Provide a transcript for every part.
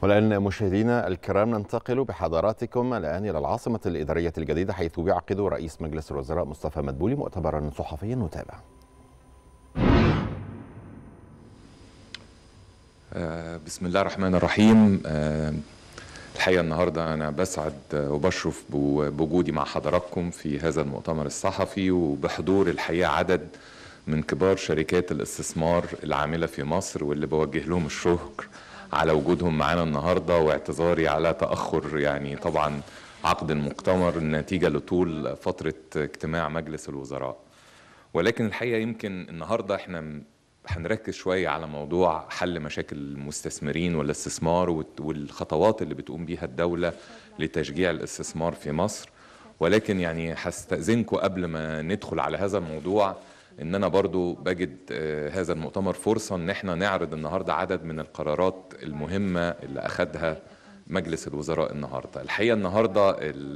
والآن مشاهدينا الكرام ننتقل بحضراتكم الآن إلى العاصمة الإدارية الجديدة حيث يعقد رئيس مجلس الوزراء مصطفى مدبولي مؤتمرا صحفيا نتابع آه، بسم الله الرحمن الرحيم آه، الحقيقة النهاردة أنا بسعد وبشرف بوجودي مع حضراتكم في هذا المؤتمر الصحفي وبحضور الحقيقة عدد من كبار شركات الاستثمار العاملة في مصر واللي بوجه لهم الشكر على وجودهم معانا النهاردة واعتذاري على تأخر يعني طبعا عقد المؤتمر نتيجة لطول فترة اجتماع مجلس الوزراء ولكن الحقيقة يمكن النهاردة احنا هنركز شوية على موضوع حل مشاكل المستثمرين والاستثمار والخطوات اللي بتقوم بيها الدولة لتشجيع الاستثمار في مصر ولكن يعني هستأذنكم قبل ما ندخل على هذا الموضوع ان انا برضو بجد هذا المؤتمر فرصة ان احنا نعرض النهاردة عدد من القرارات المهمة اللي اخدها مجلس الوزراء النهاردة الحقيقة النهاردة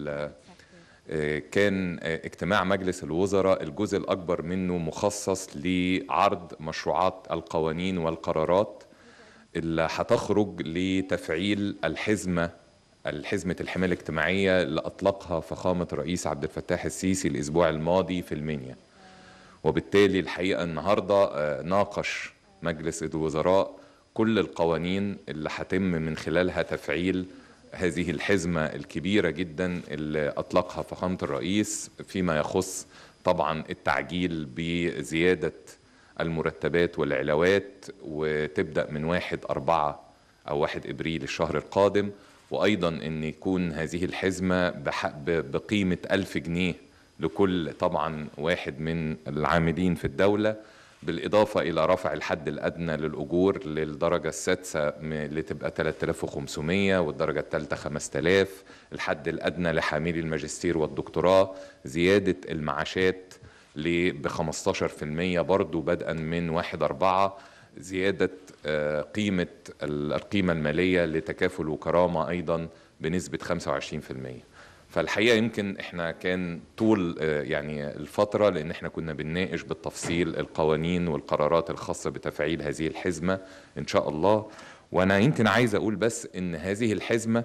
كان اجتماع مجلس الوزراء الجزء الأكبر منه مخصص لعرض مشروعات القوانين والقرارات اللي هتخرج لتفعيل الحزمة الحزمة الحماية الاجتماعية اللي أطلقها فخامة الرئيس عبد الفتاح السيسي الأسبوع الماضي في المنيا وبالتالي الحقيقة النهاردة ناقش مجلس الوزراء كل القوانين اللي هتم من خلالها تفعيل هذه الحزمة الكبيرة جدا اللي أطلقها فخامة الرئيس فيما يخص طبعا التعجيل بزيادة المرتبات والعلاوات وتبدأ من واحد أربعة أو واحد إبريل الشهر القادم وأيضا أن يكون هذه الحزمة بقيمة ألف جنيه لكل طبعا واحد من العاملين في الدولة بالإضافة إلى رفع الحد الأدنى للأجور للدرجة السادسة اللي تبقى 3500 والدرجة الثالثة 5000 الحد الأدنى لحاملي الماجستير والدكتوراه زيادة المعاشات ب 15% برضو بدءا من 1 4 زيادة قيمة القيمة المالية لتكافل وكرامة أيضا بنسبة 25% فالحقيقه يمكن احنا كان طول يعني الفتره لان احنا كنا بنناقش بالتفصيل القوانين والقرارات الخاصه بتفعيل هذه الحزمه ان شاء الله وانا يمكن عايز اقول بس ان هذه الحزمه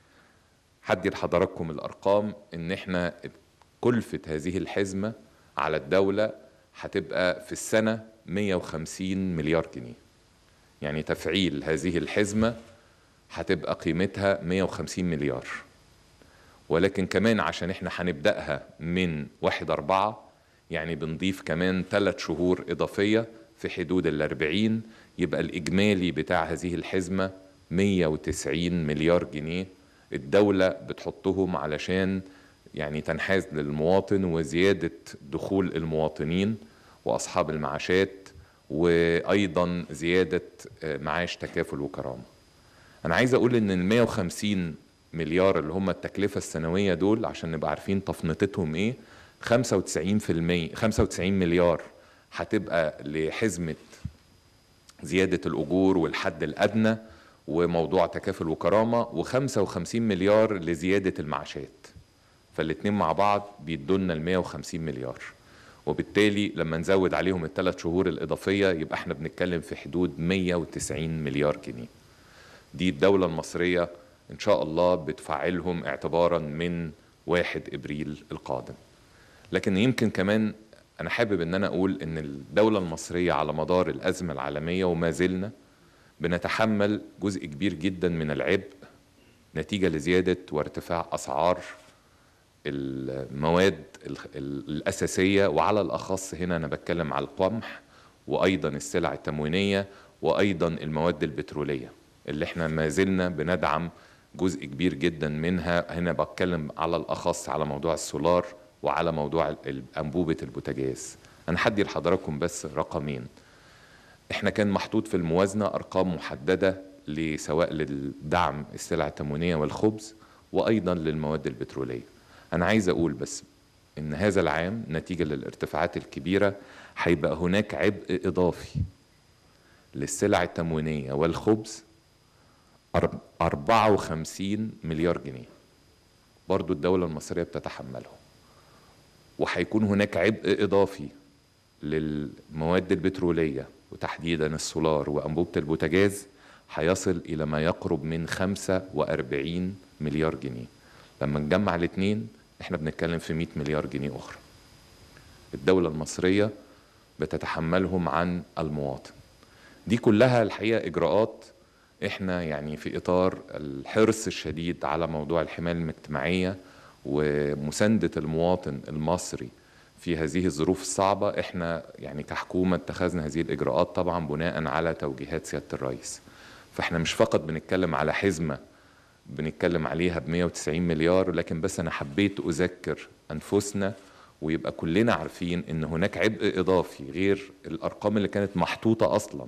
هدي لحضراتكم الارقام ان احنا كلفه هذه الحزمه على الدوله هتبقى في السنه 150 مليار جنيه يعني تفعيل هذه الحزمه هتبقى قيمتها 150 مليار ولكن كمان عشان احنا هنبدأها من واحد أربعة يعني بنضيف كمان ثلاث شهور إضافية في حدود الأربعين يبقى الإجمالي بتاع هذه الحزمة 190 مليار جنيه الدولة بتحطهم علشان يعني تنحاز للمواطن وزيادة دخول المواطنين وأصحاب المعاشات وأيضا زيادة معاش تكافل وكرامة أنا عايز أقول إن ال 150 مليار اللي هم التكلفة السنوية دول عشان نبقى عارفين تفنيطتهم ايه 95% 95 مليار هتبقى لحزمة زيادة الأجور والحد الأدنى وموضوع تكافل وكرامة و55 مليار لزيادة المعاشات فالاتنين مع بعض بيدولنا ال 150 مليار وبالتالي لما نزود عليهم الثلاث شهور الإضافية يبقى احنا بنتكلم في حدود 190 مليار جنيه دي الدولة المصرية إن شاء الله بتفعلهم اعتبارا من واحد إبريل القادم لكن يمكن كمان أنا حابب أن أنا أقول أن الدولة المصرية على مدار الأزمة العالمية وما زلنا بنتحمل جزء كبير جدا من العبء نتيجة لزيادة وارتفاع أسعار المواد الأساسية وعلى الأخص هنا أنا بتكلم على القمح وأيضا السلع التموينية وأيضا المواد البترولية اللي احنا ما زلنا بندعم جزء كبير جدا منها هنا بتكلم على الاخص على موضوع السولار وعلى موضوع انبوبه البوتاجاز انا هدي لحضراتكم بس رقمين احنا كان محطوط في الموازنه ارقام محدده سواء للدعم السلع التموينيه والخبز وايضا للمواد البتروليه انا عايز اقول بس ان هذا العام نتيجه للارتفاعات الكبيره هيبقى هناك عبء اضافي للسلع التموينيه والخبز 54 مليار جنيه برضو الدولة المصرية بتتحمله وهيكون هناك عبء إضافي للمواد البترولية وتحديدا السولار وأنبوبة البوتاجاز هيصل إلى ما يقرب من 45 مليار جنيه لما نجمع الاثنين احنا بنتكلم في 100 مليار جنيه أخرى الدولة المصرية بتتحملهم عن المواطن دي كلها الحقيقة إجراءات احنا يعني في إطار الحرص الشديد على موضوع الحماية الاجتماعية ومساندة المواطن المصري في هذه الظروف الصعبة احنا يعني كحكومة اتخذنا هذه الإجراءات طبعا بناء على توجيهات سيادة الرئيس فاحنا مش فقط بنتكلم على حزمة بنتكلم عليها ب 190 مليار لكن بس أنا حبيت أذكر أنفسنا ويبقى كلنا عارفين ان هناك عبء اضافي غير الارقام اللي كانت محطوطه اصلا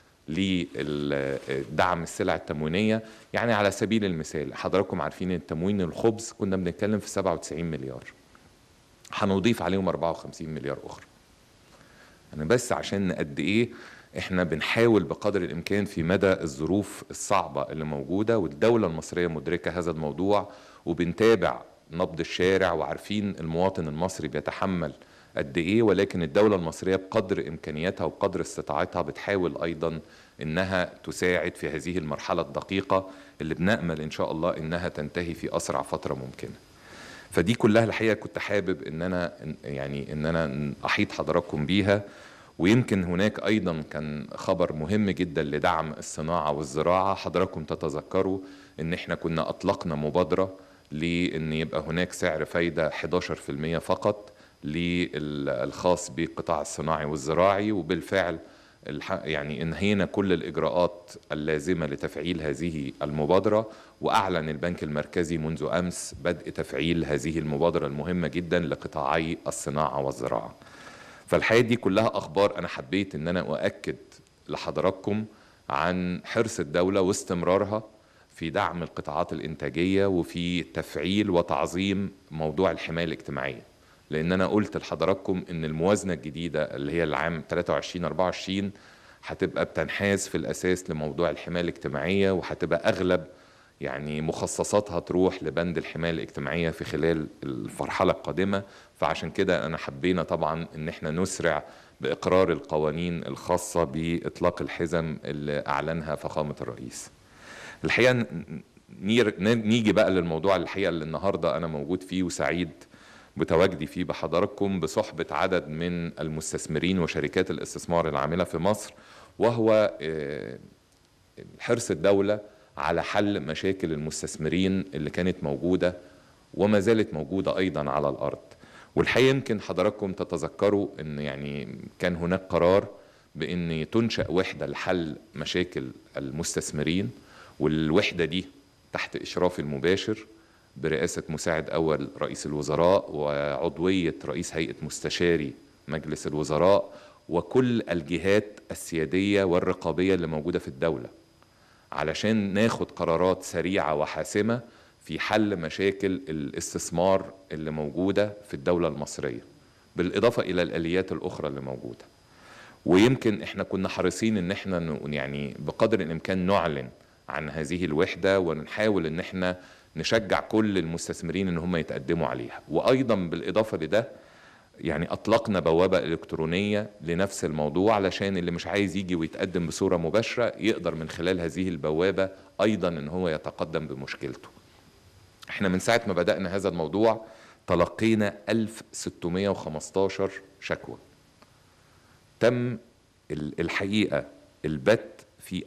لدعم السلع التموينيه يعني على سبيل المثال حضراتكم عارفين ان تموين الخبز كنا بنتكلم في 97 مليار هنضيف عليهم 54 مليار اخرى انا بس عشان قد ايه احنا بنحاول بقدر الامكان في مدى الظروف الصعبه اللي موجوده والدوله المصريه مدركه هذا الموضوع وبنتابع نبض الشارع وعارفين المواطن المصري بيتحمل قد ايه ولكن الدوله المصريه بقدر امكانياتها وبقدر استطاعتها بتحاول ايضا انها تساعد في هذه المرحله الدقيقه اللي بنامل ان شاء الله انها تنتهي في اسرع فتره ممكنه. فدي كلها الحقيقه كنت حابب ان انا يعني ان انا احيط حضراتكم بيها ويمكن هناك ايضا كان خبر مهم جدا لدعم الصناعه والزراعه حضراتكم تتذكروا ان احنا كنا اطلقنا مبادره لان يبقى هناك سعر فايده 11% فقط للخاص بالقطاع الصناعي والزراعي وبالفعل يعني انهينا كل الاجراءات اللازمه لتفعيل هذه المبادره واعلن البنك المركزي منذ امس بدء تفعيل هذه المبادره المهمه جدا لقطاعي الصناعه والزراعه. فالحقيقه دي كلها اخبار انا حبيت ان انا اؤكد لحضراتكم عن حرص الدوله واستمرارها في دعم القطاعات الإنتاجية وفي تفعيل وتعظيم موضوع الحماية الاجتماعية لأن أنا قلت لحضراتكم إن الموازنة الجديدة اللي هي العام 23-24 هتبقى بتنحاز في الأساس لموضوع الحماية الاجتماعية وهتبقى أغلب يعني مخصصاتها تروح لبند الحماية الاجتماعية في خلال المرحلة القادمة فعشان كده أنا حبينا طبعا إن احنا نسرع بإقرار القوانين الخاصة بإطلاق الحزم اللي أعلنها فخامة الرئيس الحقيقه نيجي بقى للموضوع الحقيقه اللي النهارده انا موجود فيه وسعيد بتواجدي فيه بحضراتكم بصحبه عدد من المستثمرين وشركات الاستثمار العامله في مصر وهو حرص الدوله على حل مشاكل المستثمرين اللي كانت موجوده وما زالت موجوده ايضا على الارض والحقيقه يمكن حضراتكم تتذكروا ان يعني كان هناك قرار بان تنشا وحده لحل مشاكل المستثمرين والوحدة دي تحت إشراف المباشر برئاسة مساعد أول رئيس الوزراء وعضوية رئيس هيئة مستشاري مجلس الوزراء وكل الجهات السيادية والرقابية اللي موجودة في الدولة علشان ناخد قرارات سريعة وحاسمة في حل مشاكل الاستثمار اللي موجودة في الدولة المصرية بالإضافة إلى الآليات الأخرى اللي موجودة ويمكن احنا كنا حريصين ان احنا يعني بقدر الامكان نعلن عن هذه الوحده ونحاول ان احنا نشجع كل المستثمرين ان هم يتقدموا عليها وايضا بالاضافه لده يعني اطلقنا بوابه الكترونيه لنفس الموضوع علشان اللي مش عايز يجي ويتقدم بصوره مباشره يقدر من خلال هذه البوابه ايضا ان هو يتقدم بمشكلته احنا من ساعه ما بدانا هذا الموضوع تلقينا 1615 شكوى تم الحقيقه البت في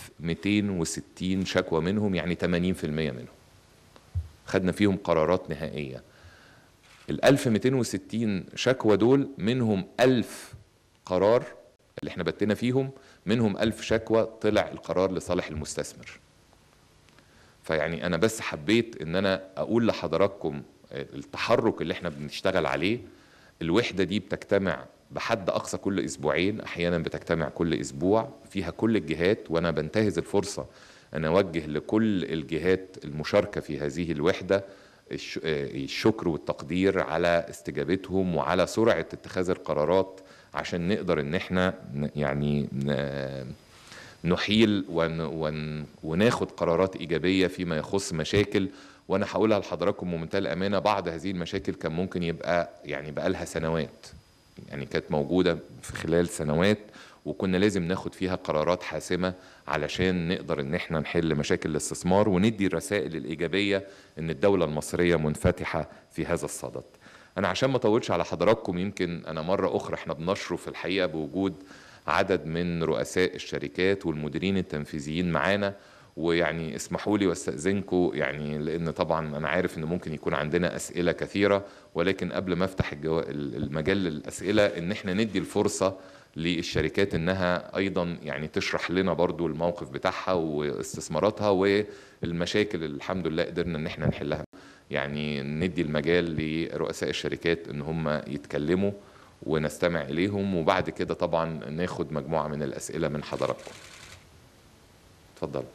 1260 شكوى منهم يعني 80% منهم خدنا فيهم قرارات نهائية ال 1260 شكوى دول منهم 1000 قرار اللي احنا بتنا فيهم منهم 1000 شكوى طلع القرار لصالح المستثمر فيعني انا بس حبيت ان انا اقول لحضراتكم التحرك اللي احنا بنشتغل عليه الوحدة دي بتجتمع بحد اقصى كل اسبوعين احيانا بتجتمع كل اسبوع فيها كل الجهات وانا بنتهز الفرصه ان اوجه لكل الجهات المشاركه في هذه الوحده الشكر والتقدير على استجابتهم وعلى سرعه اتخاذ القرارات عشان نقدر ان احنا يعني نحيل ون ون وناخد قرارات ايجابيه فيما يخص مشاكل وانا هقولها لحضراتكم بمنتهى الامانه بعض هذه المشاكل كان ممكن يبقى يعني بقالها سنوات يعني كانت موجودة في خلال سنوات وكنا لازم ناخد فيها قرارات حاسمة علشان نقدر ان احنا نحل مشاكل الاستثمار وندي الرسائل الإيجابية ان الدولة المصرية منفتحة في هذا الصدد انا عشان ما اطولش على حضراتكم يمكن انا مرة اخرى احنا بنشرف الحقيقة بوجود عدد من رؤساء الشركات والمديرين التنفيذيين معانا ويعني اسمحوا لي واستاذنكم يعني لان طبعا انا عارف ان ممكن يكون عندنا اسئله كثيره ولكن قبل ما افتح الجو... المجال للاسئله ان احنا ندي الفرصه للشركات انها ايضا يعني تشرح لنا برضو الموقف بتاعها واستثماراتها والمشاكل اللي الحمد لله قدرنا ان احنا نحلها يعني ندي المجال لرؤساء الشركات ان هم يتكلموا ونستمع اليهم وبعد كده طبعا ناخد مجموعه من الاسئله من حضراتكم اتفضلوا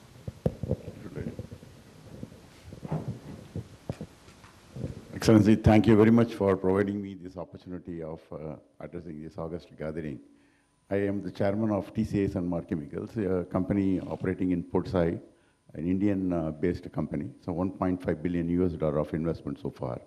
Excellency, thank you very much for providing me this opportunity of uh, addressing this August gathering. I am the chairman of TCS and Mar Chemicals, a company operating in Port Said, an Indian-based uh, company. So 1.5 billion US dollar of investment so far.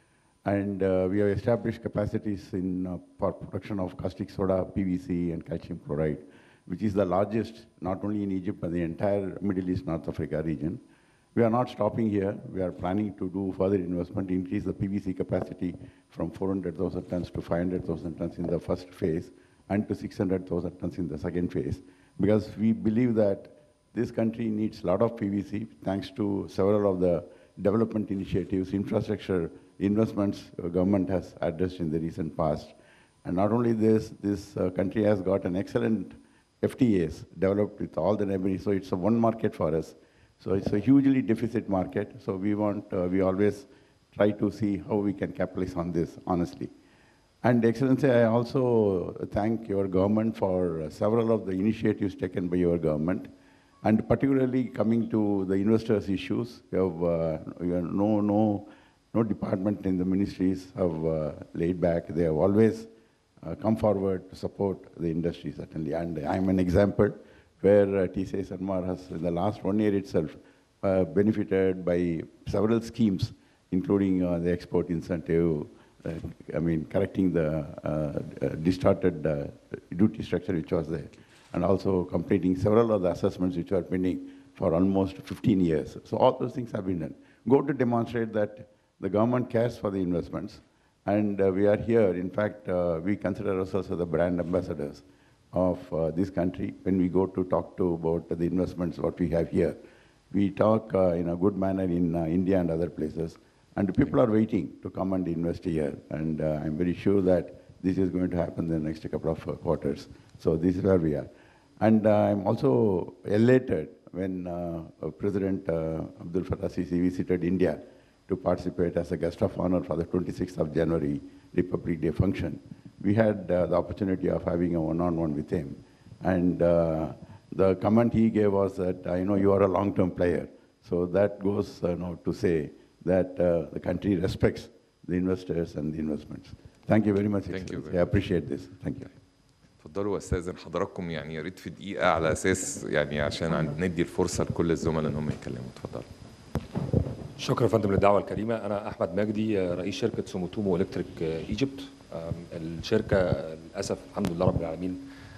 And uh, we have established capacities in uh, for production of caustic soda, PVC, and calcium chloride, which is the largest, not only in Egypt, but the entire Middle East, North Africa region. We are not stopping here. We are planning to do further investment, increase the PVC capacity from 400,000 tons to 500,000 tons in the first phase and to 600,000 tons in the second phase. Because we believe that this country needs a lot of PVC thanks to several of the development initiatives, infrastructure investments uh, government has addressed in the recent past. And not only this, this uh, country has got an excellent FTAs developed with all the neighboring, so it's a one market for us. So it's a hugely deficit market. So we want, uh, we always try to see how we can capitalize on this, honestly. And Excellency, I also thank your government for several of the initiatives taken by your government. And particularly coming to the investors' issues, you have, uh, you have no, no, no department in the ministries have uh, laid back. They have always uh, come forward to support the industry, certainly. And I'm an example where uh, TCS Sanmar has, in the last one year itself, uh, benefited by several schemes, including uh, the export incentive, uh, I mean, correcting the uh, uh, distorted uh, duty structure which was there, and also completing several of the assessments which were pending for almost 15 years. So all those things have been done. Go to demonstrate that the government cares for the investments, and uh, we are here. In fact, uh, we consider ourselves as the brand ambassadors of uh, this country when we go to talk to about the investments what we have here. We talk uh, in a good manner in uh, India and other places, and people are waiting to come and invest here. And uh, I'm very sure that this is going to happen in the next couple of uh, quarters. So this is where we are. And uh, I'm also elated when President Abdul Fattah Sisi visited India to participate as a guest of honor for the 26th of January Republic Day function we had uh, the opportunity of having a one-on-one with him. And uh, the comment he gave was that, I know you are a long-term player. So that goes uh, you know, to say that uh, the country respects the investors and the investments. Thank you very much. Thank you very I appreciate this. Thank you. اتفضلوا واستاذن حضراتكم يعني يا ريت في دقيقه على اساس يعني عشان ندي الفرصه لكل الزملاء ان هم يتكلموا اتفضلوا شكرا يا فندم للدعوه الكريمه انا احمد مجدي رئيس شركه سوموتومو الكتريك ايجيبت الشركه للاسف الحمد لله رب العالمين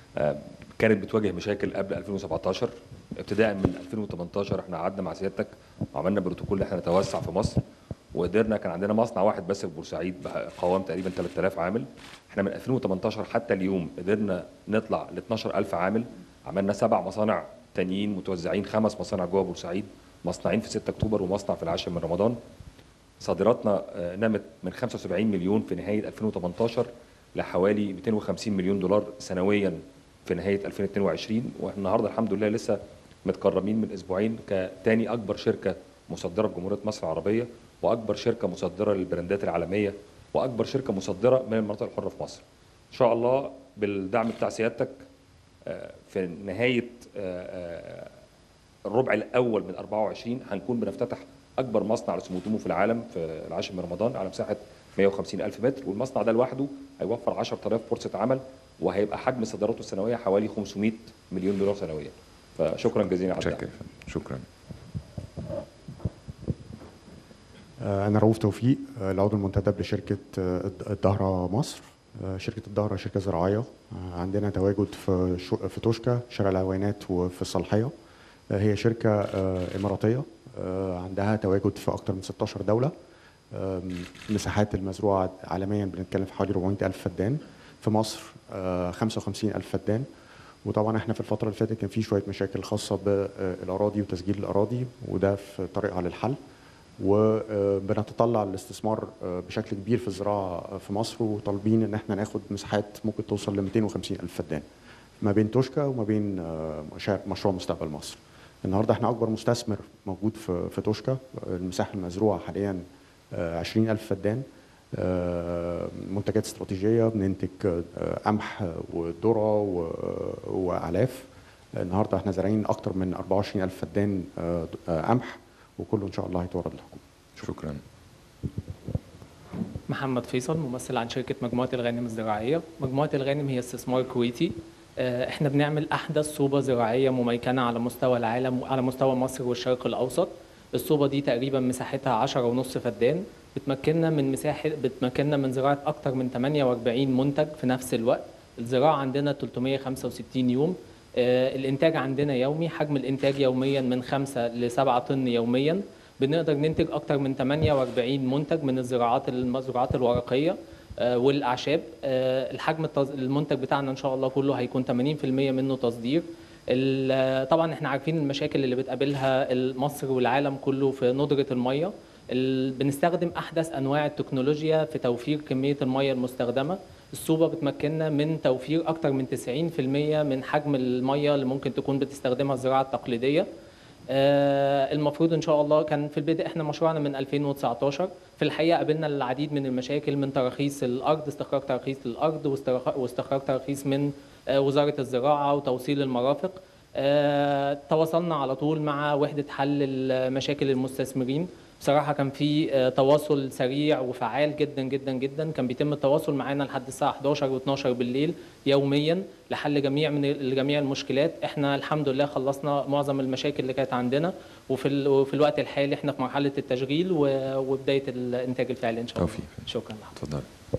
كانت بتواجه مشاكل قبل 2017 ابتداء من 2018 احنا قعدنا مع سيادتك وعملنا بروتوكول ان احنا نتوسع في مصر وقدرنا كان عندنا مصنع واحد بس في بورسعيد بقوام تقريبا 3000 عامل احنا من 2018 حتى اليوم قدرنا نطلع ل 12000 عامل عملنا سبع مصانع تانيين متوزعين خمس مصانع جوه بورسعيد مصنعين في 6 اكتوبر ومصنع في العاشر من رمضان صادراتنا نمت من 75 مليون في نهايه 2018 لحوالي 250 مليون دولار سنويا في نهايه 2022 والنهارده الحمد لله لسه متكرمين من اسبوعين كتاني اكبر شركه مصدره في جمهوريه مصر العربيه واكبر شركه مصدره للبراندات العالميه واكبر شركه مصدره من المناطق الحره في مصر. ان شاء الله بالدعم بتاع سيادتك في نهايه الربع الاول من 24 هنكون بنفتتح اكبر مصنع لسموتومو في العالم في العاشر من رمضان على مساحه 150 الف متر والمصنع ده لوحده هيوفر 10000 فرصه عمل وهيبقى حجم صادراته السنويه حوالي 500 مليون دولار سنويا فشكرا جزيلا على شكرا شكرا أنا رؤوف توفيق العضو المنتدب لشركة الدهرة مصر آه، شركة الدهرة شركة زراعية آه، عندنا تواجد في شو- في توشكا شارع العوينات وفي الصالحية آه، هي شركة آه، إماراتية آه، عندها تواجد في أكثر من 16 دولة آم، مساحات المزروعة عالميا بنتكلم في حوالي 400 ألف فدان في مصر آه، 55 ألف فدان وطبعا احنا في الفترة اللي فاتت كان في شوية مشاكل خاصة بالأراضي وتسجيل الأراضي وده في طريقها للحل وبنتطلع للاستثمار آه، بشكل كبير في الزراعة في مصر وطالبين ان احنا ناخد مساحات ممكن توصل ل 250 ألف فدان ما بين توشكا وما بين آه، مشا- مشروع مستقبل مصر النهارده احنا اكبر مستثمر موجود في في توشكا المساحه المزروعه حاليا 20 ألف فدان آه، منتجات استراتيجيه بننتج آه، قمح وذره و- واعلاف النهارده احنا زارعين اكتر من 24 ألف فدان آه، آه، قمح وكله ان شاء الله هيتورد للحكومه شكرا محمد فيصل ممثل عن شركة مجموعة الغانم الزراعية مجموعة الغانم هي استثمار كويتي آه، احنا بنعمل احدث صوبة زراعية مميكنة على مستوى العالم على مستوى مصر والشرق الاوسط الصوبة دي تقريبا مساحتها 10 ونص فدان بتمكننا من مساحة بتمكننا من زراعة أكتر من 48 منتج في نفس الوقت الزراعة عندنا 365 يوم آه، الإنتاج عندنا يومي حجم الإنتاج يوميا من 5 ل 7 طن يوميا بنقدر ننتج أكتر من 48 منتج من الزراعات المزروعات الورقية آه، والأعشاب آه، الحجم التص- المنتج بتاعنا إن شاء الله كله هيكون 80% منه تصدير ال- طبعا احنا عارفين المشاكل اللي بتقابلها مصر والعالم كله في ندرة المية ال- بنستخدم احدث انواع التكنولوجيا في توفير كميه الميه المستخدمه الصوبه بتمكننا من توفير اكثر من 90% من حجم الميه اللي ممكن تكون بتستخدمها الزراعه التقليديه آه، المفروض ان شاء الله كان في البدء احنا مشروعنا من 2019 في الحقيقه قابلنا العديد من المشاكل من تراخيص الارض استخراج تراخيص للارض واسترخ- واستخراج تراخيص من آه، وزاره الزراعه وتوصيل المرافق آه، تواصلنا على طول مع وحده حل المشاكل المستثمرين بصراحه كان في آه، تواصل سريع وفعال جدا جدا جدا كان بيتم التواصل معانا لحد الساعه 11 و12 بالليل يوميا لحل جميع من جميع المشكلات احنا الحمد لله خلصنا معظم المشاكل اللي كانت عندنا وفي ال- وفي الوقت الحالي احنا في مرحله التشغيل و- وبدايه الانتاج الفعلي ان شاء الله توفيق. شكرا لحضرتك تفضل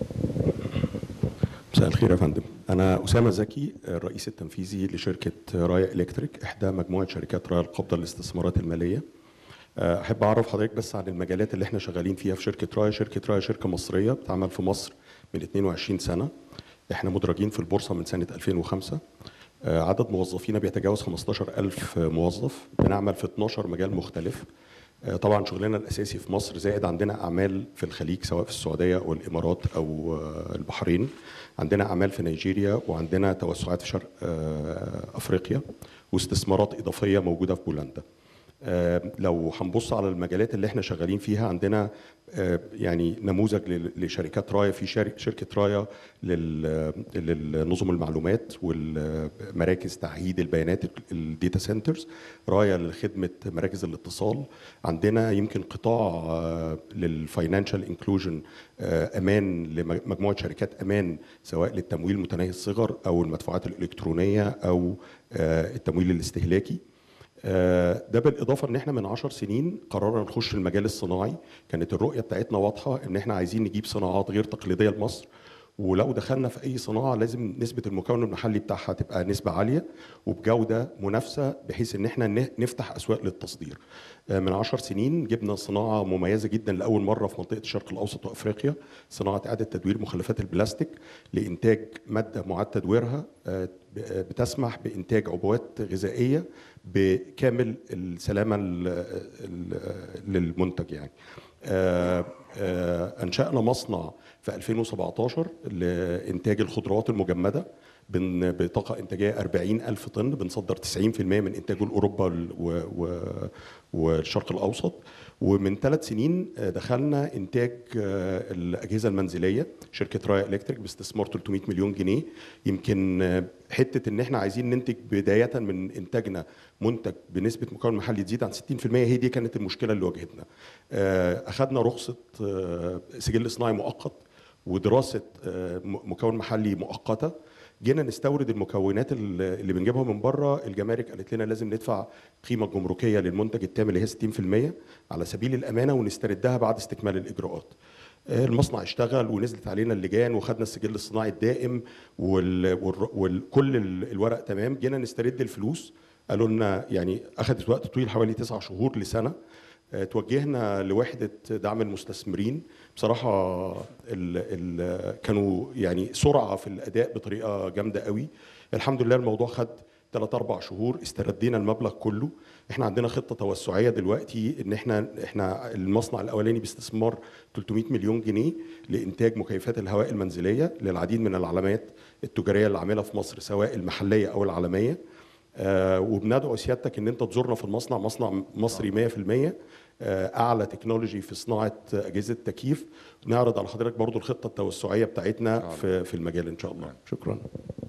مساء الخير يا فندم انا اسامه زكي الرئيس التنفيذي لشركه رايا الكتريك احدى مجموعه شركات رايا القبضه للاستثمارات الماليه أه، احب اعرف حضرتك بس عن المجالات اللي احنا شغالين فيها في شركه رايا شركه رايا شركه مصريه بتعمل في مصر من 22 سنه احنا مدرجين في البورصه من سنه 2005 أه، عدد موظفينا بيتجاوز 15000 موظف بنعمل في 12 مجال مختلف آه، طبعا شغلنا الاساسي في مصر زائد عندنا اعمال في الخليج سواء في السعوديه او الامارات او آه، البحرين عندنا اعمال في نيجيريا وعندنا توسعات في شرق آه، افريقيا واستثمارات اضافيه موجوده في بولندا آه، لو هنبص على المجالات اللي احنا شغالين فيها عندنا آه، يعني نموذج لل- لشركات رايا في شركه شركه رايا لل- للنظم المعلومات والمراكز تعهيد البيانات الداتا سنترز رايا لخدمه مراكز الاتصال عندنا يمكن قطاع للفاينانشال انكلوجن امان لمجموعه شركات امان سواء للتمويل متناهي الصغر او المدفوعات الالكترونيه او آه، التمويل الاستهلاكي آه، ده بالاضافه ان احنا من 10 سنين قررنا نخش المجال الصناعي كانت الرؤيه بتاعتنا واضحه ان احنا عايزين نجيب صناعات غير تقليديه لمصر ولو دخلنا في اي صناعه لازم نسبه المكون المحلي بتاعها تبقى نسبه عاليه وبجوده منافسه بحيث ان احنا ن- نفتح اسواق للتصدير آه، من 10 سنين جبنا صناعه مميزه جدا لاول مره في منطقه الشرق الاوسط وافريقيا صناعه اعاده تدوير مخلفات البلاستيك لانتاج ماده معاد تدويرها آه، ب- آه، بتسمح بانتاج عبوات غذائيه بكامل السلامه ال- ال- للمنتج يعني آه، آه، انشانا مصنع في 2017 لانتاج الخضروات المجمده بن- بطاقه انتاجيه 40 الف طن بنصدر 90% من انتاجه لاوروبا وال- و- و- والشرق الاوسط ومن ثلاث سنين آه، دخلنا انتاج آه، الاجهزه المنزليه شركه رايا الكتريك باستثمار 300 مليون جنيه يمكن آه، حته ان احنا عايزين ننتج بدايه من انتاجنا منتج بنسبه مكون محلي تزيد عن 60% هي دي كانت المشكله اللي واجهتنا آه، اخذنا رخصه آه، سجل صناعي مؤقت ودراسه آه، م- مكون محلي مؤقته جينا نستورد المكونات ال- اللي بنجيبها من بره الجمارك قالت لنا لازم ندفع قيمه جمركيه للمنتج التام اللي هي 60% على سبيل الامانه ونستردها بعد استكمال الاجراءات المصنع اشتغل ونزلت علينا اللجان وخدنا السجل الصناعي الدائم وكل الورق تمام جينا نسترد الفلوس قالوا لنا يعني اخذت وقت طويل حوالي تسع شهور لسنه آه، توجهنا لوحده دعم المستثمرين بصراحه ال ال كانوا يعني سرعه في الاداء بطريقه جامده قوي الحمد لله الموضوع خد ثلاث اربع شهور استردينا المبلغ كله احنا عندنا خطه توسعيه دلوقتي ان احنا احنا المصنع الاولاني باستثمار 300 مليون جنيه لانتاج مكيفات الهواء المنزليه للعديد من العلامات التجاريه اللي عاملها في مصر سواء المحليه او العالميه آه وبندعو سيادتك ان انت تزورنا في المصنع مصنع مصري 100% آه اعلى تكنولوجي في صناعه اجهزه تكييف نعرض على حضرتك برضو الخطه التوسعيه بتاعتنا في في المجال ان شاء الله شكرا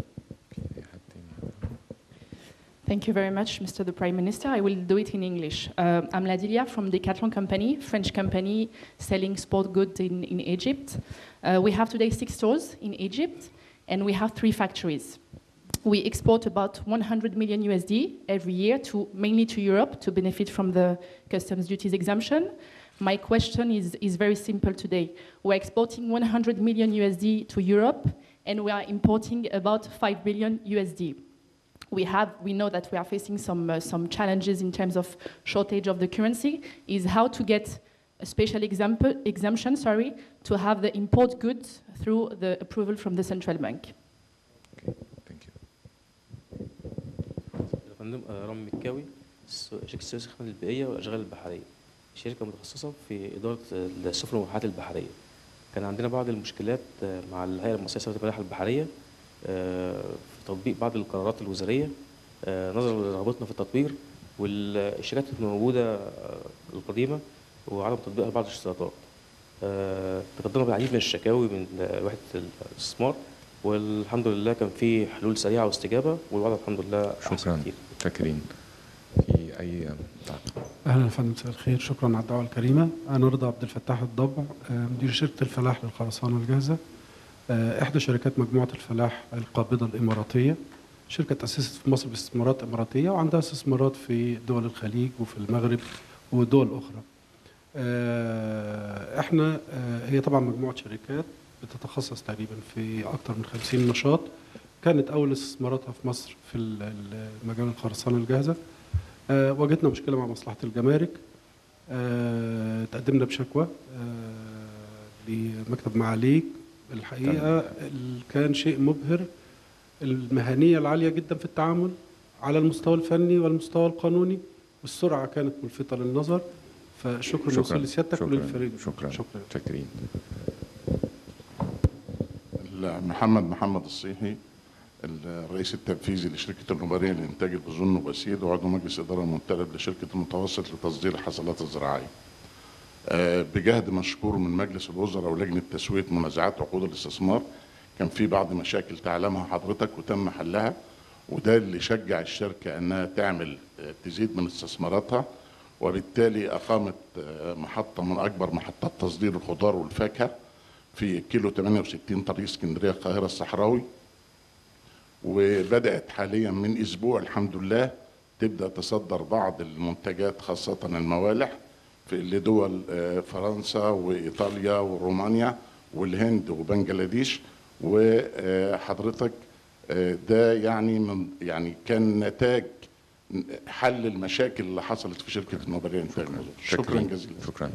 Thank you very much, Mr. the Prime Minister. I will do it in English. Uh, I'm Ladilia from Decathlon Company, French company selling sport goods in, in Egypt. Uh, we have today six stores in Egypt, and we have three factories. We export about 100 million USD every year to mainly to Europe to benefit from the customs duties exemption. My question is, is very simple today. We're exporting 100 million USD to Europe and we are importing about 5 billion USD. We, have, we know that we are facing some, uh, some challenges in terms of shortage of the currency, is how to get a special example, exemption sorry, to have the import goods through the approval from the central bank. فندم رامي مكاوي شركة السويس الخدمات البيئية والأشغال البحرية شركة متخصصة في إدارة السفن والمرحلات البحرية كان عندنا بعض المشكلات مع الهيئة المصرية لسياسة الملاحة البحرية في تطبيق بعض القرارات الوزارية نظرا لرغبتنا في التطوير والشركات الموجودة القديمة وعدم تطبيقها بعض الاشتراطات تقدمنا بالعديد من الشكاوي من وحدة الاستثمار والحمد لله كان في حلول سريعه واستجابه والوضع الحمد لله شكرا شاكرين في اي تعقيب اهلا يا فندم مساء الخير شكرا على الدعوه الكريمه انا رضا عبد الفتاح الضبع مدير شركه الفلاح للخرسانه الجاهزه احدى شركات مجموعه الفلاح القابضه الاماراتيه شركه تاسست في مصر باستثمارات اماراتيه وعندها استثمارات في دول الخليج وفي المغرب ودول اخرى احنا هي طبعا مجموعه شركات بتتخصص تقريبا في اكثر من 50 نشاط كانت اول استثماراتها في مصر في مجال الخرسانه الجاهزه أه واجهتنا مشكله مع مصلحه الجمارك أه تقدمنا بشكوى أه لمكتب معاليك الحقيقه كان شيء مبهر المهنيه العاليه جدا في التعامل على المستوى الفني والمستوى القانوني والسرعه كانت ملفته للنظر فشكرا موصول لسيادتك وللفريق شكرا شكرا شكرا محمد محمد الصيحي الرئيس التنفيذي لشركة النوبارية لإنتاج البذور النباسيد وعضو مجلس إدارة منتدب لشركة المتوسط لتصدير الحصلات الزراعية. بجهد مشكور من مجلس الوزراء ولجنة تسوية منازعات عقود الاستثمار كان في بعض مشاكل تعلمها حضرتك وتم حلها وده اللي شجع الشركة أنها تعمل تزيد من استثماراتها وبالتالي أقامت محطة من أكبر محطات تصدير الخضار والفاكهة في كيلو 68 طريق اسكندريه القاهره الصحراوي وبدات حاليا من اسبوع الحمد لله تبدا تصدر بعض المنتجات خاصه الموالح في لدول فرنسا وايطاليا ورومانيا والهند وبنجلاديش وحضرتك ده يعني من يعني كان نتاج حل المشاكل اللي حصلت في شركه النوبليه للانتاج شكرا, شكرا جزيلا شكرا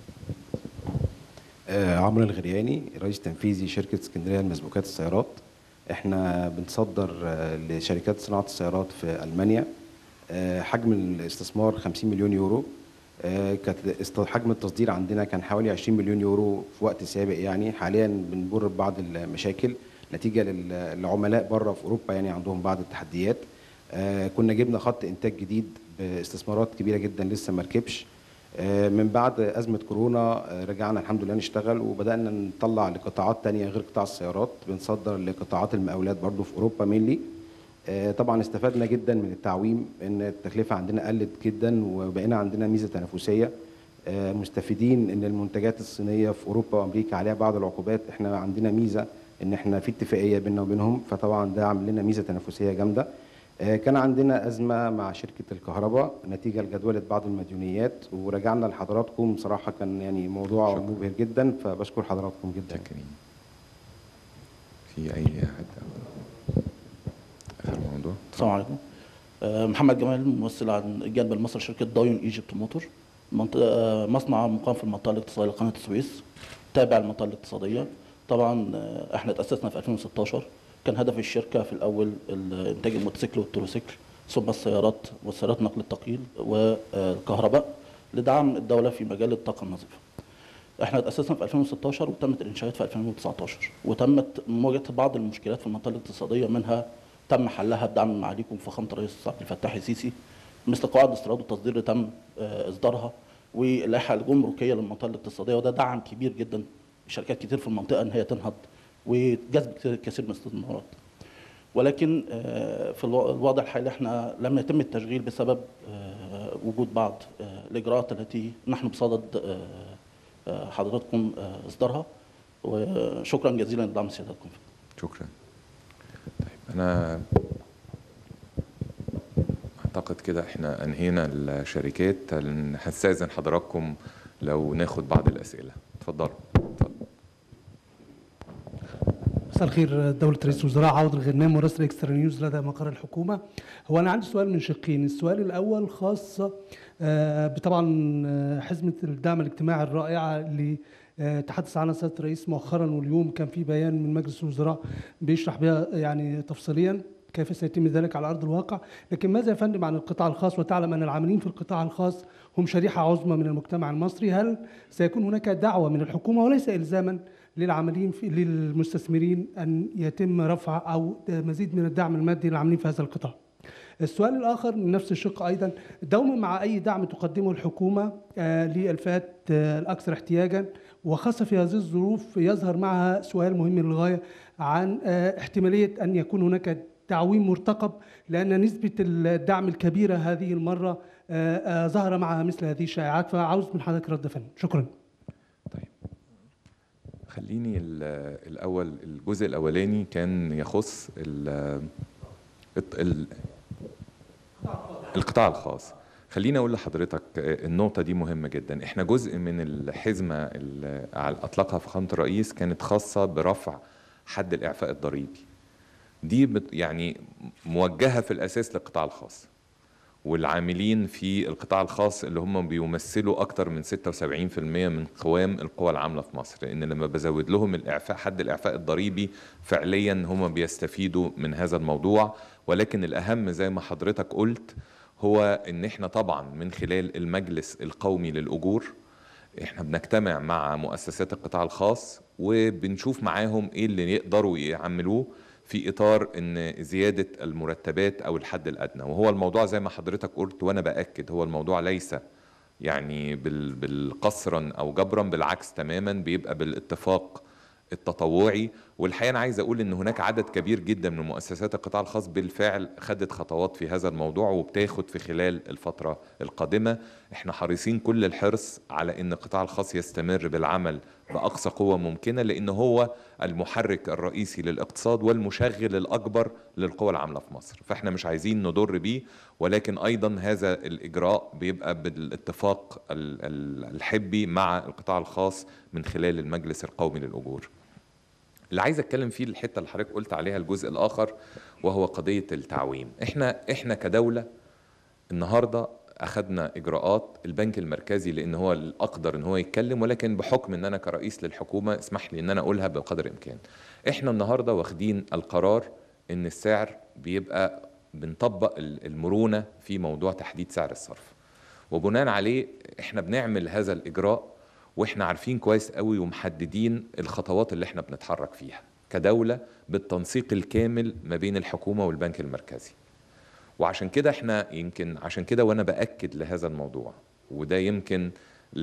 عمرو الغرياني رئيس تنفيذي شركه اسكندريه لمسبوكات السيارات احنا بنصدر لشركات صناعه السيارات في المانيا حجم الاستثمار 50 مليون يورو كانت حجم التصدير عندنا كان حوالي 20 مليون يورو في وقت سابق يعني حاليا بنمر ببعض المشاكل نتيجه للعملاء بره في اوروبا يعني عندهم بعض التحديات كنا جبنا خط انتاج جديد باستثمارات كبيره جدا لسه ما ركبش من بعد أزمة كورونا رجعنا الحمد لله نشتغل وبدأنا نطلع لقطاعات تانية غير قطاع السيارات بنصدر لقطاعات المقاولات برضو في أوروبا مينلي طبعا استفدنا جدا من التعويم ان التكلفة عندنا قلت جدا وبقينا عندنا ميزة تنافسية مستفيدين ان المنتجات الصينية في أوروبا وأمريكا عليها بعض العقوبات احنا عندنا ميزة ان احنا في اتفاقية بيننا وبينهم فطبعا ده عامل لنا ميزة تنافسية جامدة آه، كان عندنا أزمة مع شركة الكهرباء نتيجة لجدولة بعض المديونيات ورجعنا لحضراتكم بصراحة كان يعني موضوع شكرا. مبهر جدا فبشكر حضراتكم جدا شاكرين في اي حد اخر موضوع السلام عليكم آه، محمد جمال ممثل عن الجانب المصري شركة دايون ايجيبت موتور منطقة آه، مصنع مقام في المنطقة الاقتصادية لقناة السويس تابع للمنطقة الاقتصادية طبعا آه، احنا تأسسنا في 2016 كان هدف الشركة في الأول ال- إنتاج الموتوسيكل والتروسيكل ثم السيارات وسيارات نقل الثقيل والكهرباء لدعم الدولة في مجال الطاقة النظيفة احنا تأسسنا في 2016 وتمت الانشاءات في 2019 وتمت مواجهة بعض المشكلات في المنطقة الاقتصادية منها تم حلها بدعم معاليكم فخامة الرئيس عبد الفتاح السيسي مثل قواعد الاستيراد والتصدير اللي تم آه، اصدارها واللائحة الجمركية للمنطقة الاقتصادية وده دعم كبير جدا شركات كتير في المنطقة ان هي تنهض وجذب كتير- كثير من الاستثمارات ولكن آه، في الو- الوضع الحالي احنا لم يتم التشغيل بسبب آه، وجود بعض آه، الاجراءات التي نحن بصدد آه، آه، حضراتكم آه، اصدارها وشكرا جزيلا لدعم سيادتكم شكرا طيب انا اعتقد كده احنا انهينا الشركات هنستاذن حضراتكم لو ناخد بعض الاسئله اتفضلوا مساء الخير دولة رئيس الوزراء عوض الغنام مراسل اكسترا نيوز لدى مقر الحكومة هو أنا عندي سؤال من شقين السؤال الأول خاص آه، بطبعا آه، حزمة الدعم الاجتماعي الرائعة اللي آه، تحدث عنها سيادة الرئيس مؤخرا واليوم كان في بيان من مجلس الوزراء بيشرح بها يعني تفصيليا كيف سيتم ذلك على ارض الواقع، لكن ماذا يا فندم عن القطاع الخاص وتعلم ان العاملين في القطاع الخاص هم شريحه عظمى من المجتمع المصري، هل سيكون هناك دعوه من الحكومه وليس الزاما للعاملين في للمستثمرين ان يتم رفع او مزيد من الدعم المادي للعاملين في هذا القطاع؟ السؤال الاخر من نفس الشق ايضا دوما مع اي دعم تقدمه الحكومه آه، للفئات آه، الاكثر احتياجا وخاصه في هذه الظروف يظهر معها سؤال مهم للغايه عن آه، احتماليه ان يكون هناك تعويم مرتقب لان نسبه الدعم الكبيره هذه المره آه، آه، ظهر معها مثل هذه الشائعات فعاوز من حضرتك رد فعل شكرا خليني ال- الاول الجزء الاولاني كان يخص ال ال القطاع الخاص خليني اقول لحضرتك النقطه دي مهمه جدا احنا جزء من الحزمه اللي اطلقها فخامه الرئيس كانت خاصه برفع حد الاعفاء الضريبي دي بت- يعني موجهه في الاساس للقطاع الخاص والعاملين في القطاع الخاص اللي هم بيمثلوا اكتر من 76% من قوام القوى العامله في مصر لان لما بزود لهم الاعفاء حد الاعفاء الضريبي فعليا هم بيستفيدوا من هذا الموضوع ولكن الاهم زي ما حضرتك قلت هو ان احنا طبعا من خلال المجلس القومي للاجور احنا بنجتمع مع مؤسسات القطاع الخاص وبنشوف معاهم ايه اللي يقدروا يعملوه في اطار ان زياده المرتبات او الحد الادنى وهو الموضوع زي ما حضرتك قلت وانا باكد هو الموضوع ليس يعني بال- بالقصرا او جبرا بالعكس تماما بيبقى بالاتفاق التطوعي والحقيقه انا عايز اقول ان هناك عدد كبير جدا من مؤسسات القطاع الخاص بالفعل خدت خطوات في هذا الموضوع وبتاخد في خلال الفتره القادمه احنا حريصين كل الحرص على ان القطاع الخاص يستمر بالعمل باقصى قوه ممكنه لان هو المحرك الرئيسي للاقتصاد والمشغل الاكبر للقوى العامله في مصر فاحنا مش عايزين نضر بيه ولكن ايضا هذا الاجراء بيبقى بالاتفاق ال- ال- الحبي مع القطاع الخاص من خلال المجلس القومي للاجور اللي عايز اتكلم فيه الحته اللي حضرتك قلت عليها الجزء الاخر وهو قضيه التعويم احنا احنا كدوله النهارده اخذنا اجراءات البنك المركزي لان هو الاقدر ان هو يتكلم ولكن بحكم ان انا كرئيس للحكومه اسمح لي ان انا اقولها بقدر الامكان احنا النهارده واخدين القرار ان السعر بيبقى بنطبق ال- المرونه في موضوع تحديد سعر الصرف وبناء عليه احنا بنعمل هذا الاجراء واحنا عارفين كويس قوي ومحددين الخطوات اللي احنا بنتحرك فيها كدوله بالتنسيق الكامل ما بين الحكومه والبنك المركزي وعشان كده احنا يمكن عشان كده وانا باكد لهذا الموضوع وده يمكن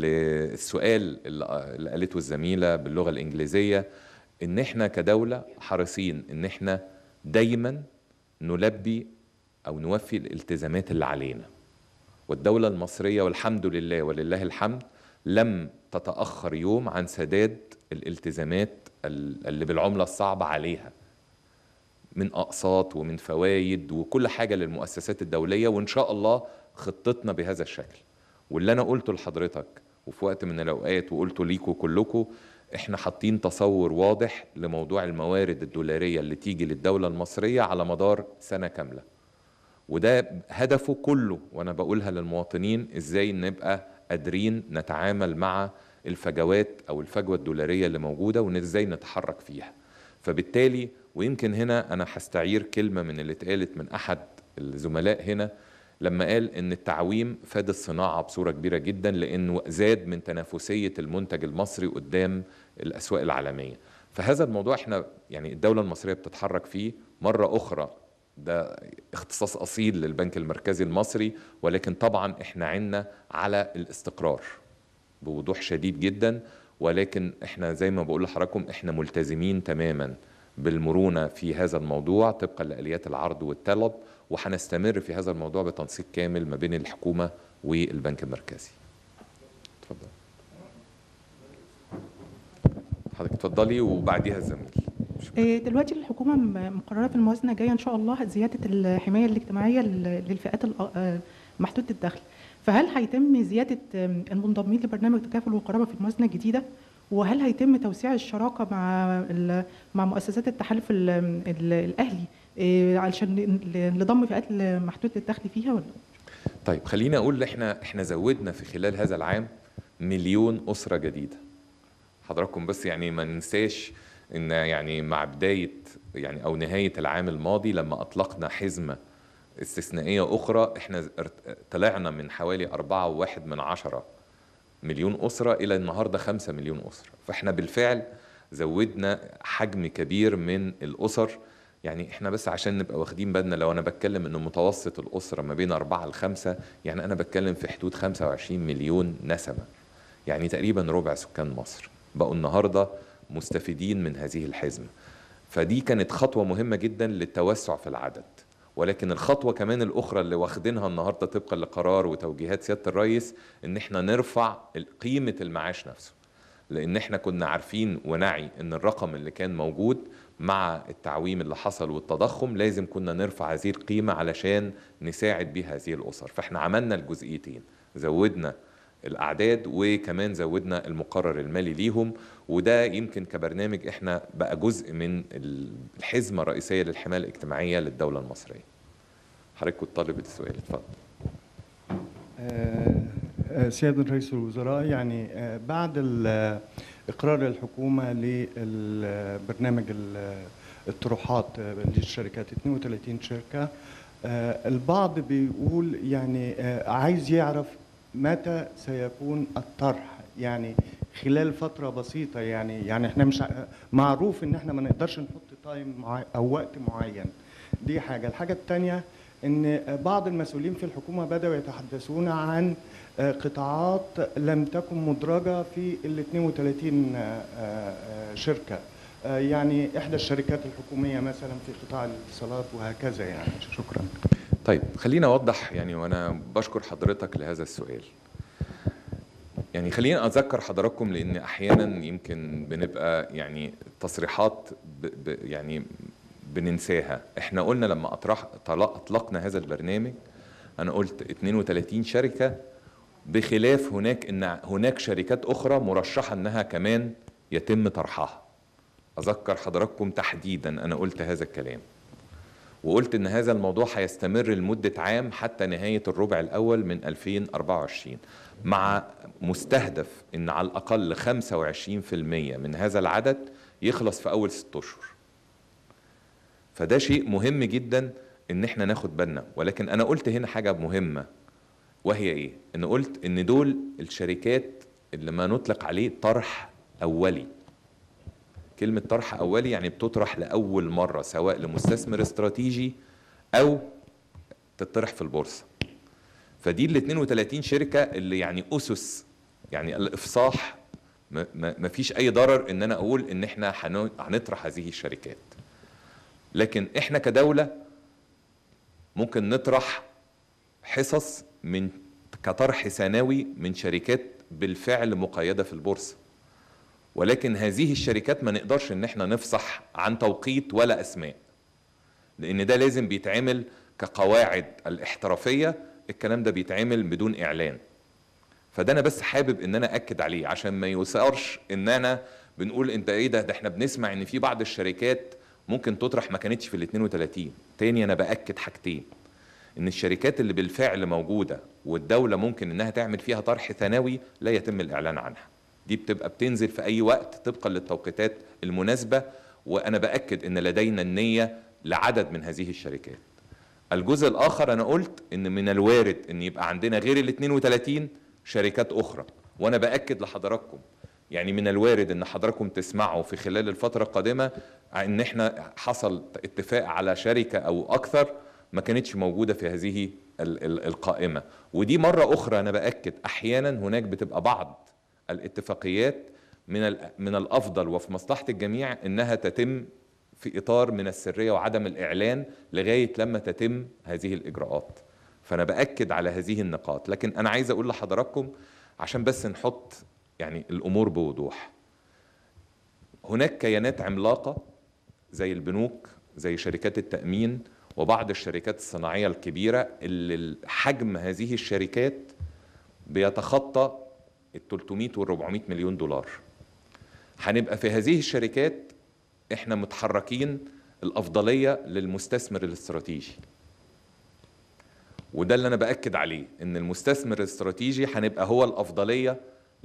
للسؤال اللي اللي قالته الزميله باللغه الانجليزيه ان احنا كدوله حريصين ان احنا دايما نلبي او نوفي الالتزامات اللي علينا والدوله المصريه والحمد لله ولله الحمد لم تتاخر يوم عن سداد الالتزامات ال- اللي بالعمله الصعبه عليها من اقساط ومن فوائد وكل حاجه للمؤسسات الدوليه وان شاء الله خطتنا بهذا الشكل واللي انا قلته لحضرتك وفي وقت من الاوقات وقلته ليكوا كلكم احنا حاطين تصور واضح لموضوع الموارد الدولاريه اللي تيجي للدوله المصريه على مدار سنه كامله وده هدفه كله وانا بقولها للمواطنين ازاي نبقى قادرين نتعامل مع الفجوات او الفجوه الدولاريه اللي موجوده وازاي نتحرك فيها فبالتالي ويمكن هنا انا هستعير كلمه من اللي اتقالت من احد الزملاء هنا لما قال ان التعويم فاد الصناعه بصوره كبيره جدا لانه زاد من تنافسيه المنتج المصري قدام الاسواق العالميه فهذا الموضوع احنا يعني الدوله المصريه بتتحرك فيه مره اخرى ده اختصاص اصيل للبنك المركزي المصري ولكن طبعا احنا عنا على الاستقرار بوضوح شديد جدا ولكن احنا زي ما بقول لحضراتكم احنا ملتزمين تماما بالمرونه في هذا الموضوع طبقا لاليات العرض والطلب وهنستمر في هذا الموضوع بتنسيق كامل ما بين الحكومه والبنك المركزي. اتفضل. حضرتك اتفضلي وبعديها الزميل. إيه، دلوقتي الحكومة م- مقررة في الموازنة الجاية إن شاء الله زيادة الحماية الاجتماعية لل- للفئات الأ- آه، محدودة الدخل فهل هيتم زيادة آم، المنضمين لبرنامج تكافل والقرابة في الموازنة الجديدة وهل هيتم توسيع الشراكة مع ال- مع مؤسسات التحالف ال- ال- الأهلي إيه، علشان ل- لضم فئات محدودة الدخل فيها ولا طيب خليني اقول احنا احنا زودنا في خلال هذا العام مليون اسره جديده حضراتكم بس يعني ما ننساش ان يعني مع بدايه يعني او نهايه العام الماضي لما اطلقنا حزمه استثنائيه اخرى احنا ارت- طلعنا من حوالي أربعة وواحد من عشرة مليون أسرة إلى النهاردة خمسة مليون أسرة فإحنا بالفعل زودنا حجم كبير من الأسر يعني احنا بس عشان نبقى واخدين بالنا لو انا بتكلم ان متوسط الاسره ما بين أربعة لخمسة يعني انا بتكلم في حدود 25 مليون نسمه يعني تقريبا ربع سكان مصر بقوا النهارده مستفيدين من هذه الحزمه فدي كانت خطوه مهمه جدا للتوسع في العدد ولكن الخطوه كمان الاخرى اللي واخدينها النهارده طبقا لقرار وتوجيهات سياده الرئيس ان احنا نرفع قيمه المعاش نفسه لان احنا كنا عارفين ونعي ان الرقم اللي كان موجود مع التعويم اللي حصل والتضخم لازم كنا نرفع هذه القيمه علشان نساعد بيها هذه الاسر فاحنا عملنا الجزئيتين زودنا الاعداد وكمان زودنا المقرر المالي ليهم وده يمكن كبرنامج احنا بقى جزء من الحزمه الرئيسيه للحمايه الاجتماعيه للدوله المصريه حضرتك كنت طالب السؤال اتفضل آه، آه، سيادة رئيس الوزراء يعني آه، بعد ال- إقرار الحكومة للبرنامج ال- الطروحات آه، للشركات 32 شركة آه، البعض بيقول يعني آه، عايز يعرف متى سيكون الطرح يعني خلال فترة بسيطة يعني يعني احنا مش ع- معروف ان احنا ما نقدرش نحط تايم معي او وقت معين دي حاجة الحاجة التانية ان بعض المسؤولين في الحكومة بدأوا يتحدثون عن آه، قطاعات لم تكن مدرجة في ال 32 آه، آه، شركة آه، يعني إحدى الشركات الحكومية مثلا في قطاع الاتصالات وهكذا يعني شكرا طيب خليني اوضح يعني وانا بشكر حضرتك لهذا السؤال يعني خليني اذكر حضراتكم لان احيانا يمكن بنبقى يعني تصريحات ب ب يعني بننساها احنا قلنا لما اطرح طلق اطلقنا هذا البرنامج انا قلت 32 شركه بخلاف هناك ان هناك شركات اخرى مرشحه انها كمان يتم طرحها اذكر حضراتكم تحديدا انا قلت هذا الكلام وقلت ان هذا الموضوع هيستمر لمده عام حتى نهايه الربع الاول من 2024 مع مستهدف ان على الاقل 25% من هذا العدد يخلص في اول ست اشهر فده شيء مهم جدا ان احنا ناخد بالنا ولكن انا قلت هنا حاجه مهمه وهي ايه ان قلت ان دول الشركات اللي ما نطلق عليه طرح اولي كلمة طرح أولي يعني بتطرح لأول مرة سواء لمستثمر استراتيجي أو تطرح في البورصة فدي ال 32 شركة اللي يعني أسس يعني الإفصاح ما- ما ما فيش أي ضرر إن أنا أقول إن إحنا هن- هنطرح هذه الشركات لكن إحنا كدولة ممكن نطرح حصص من كطرح ثانوي من شركات بالفعل مقيدة في البورصة ولكن هذه الشركات ما نقدرش ان احنا نفصح عن توقيت ولا اسماء لان ده لازم بيتعمل كقواعد الاحترافيه الكلام ده بيتعمل بدون اعلان فده انا بس حابب ان انا اكد عليه عشان ما يثارش ان انا بنقول انت ايه ده ده احنا بنسمع ان في بعض الشركات ممكن تطرح ما كانتش في ال 32 تاني انا باكد حاجتين ان الشركات اللي بالفعل موجوده والدوله ممكن انها تعمل فيها طرح ثانوي لا يتم الاعلان عنها دي بتبقى بتنزل في اي وقت طبقا للتوقيتات المناسبه وانا باكد ان لدينا النيه لعدد من هذه الشركات الجزء الاخر انا قلت ان من الوارد ان يبقى عندنا غير ال 32 شركات اخرى وانا باكد لحضراتكم يعني من الوارد ان حضراتكم تسمعوا في خلال الفتره القادمه ان احنا حصل اتفاق على شركه او اكثر ما كانتش موجوده في هذه ال- ال- القائمه ودي مره اخرى انا باكد احيانا هناك بتبقى بعض الاتفاقيات من ال- من الافضل وفي مصلحه الجميع انها تتم في اطار من السريه وعدم الاعلان لغايه لما تتم هذه الاجراءات فانا باكد على هذه النقاط لكن انا عايز اقول لحضراتكم عشان بس نحط يعني الامور بوضوح هناك كيانات عملاقه زي البنوك زي شركات التامين وبعض الشركات الصناعيه الكبيره اللي حجم هذه الشركات بيتخطى ال 300 وال 400 مليون دولار هنبقى في هذه الشركات احنا متحركين الافضليه للمستثمر الاستراتيجي وده اللي انا باكد عليه ان المستثمر الاستراتيجي هنبقى هو الافضليه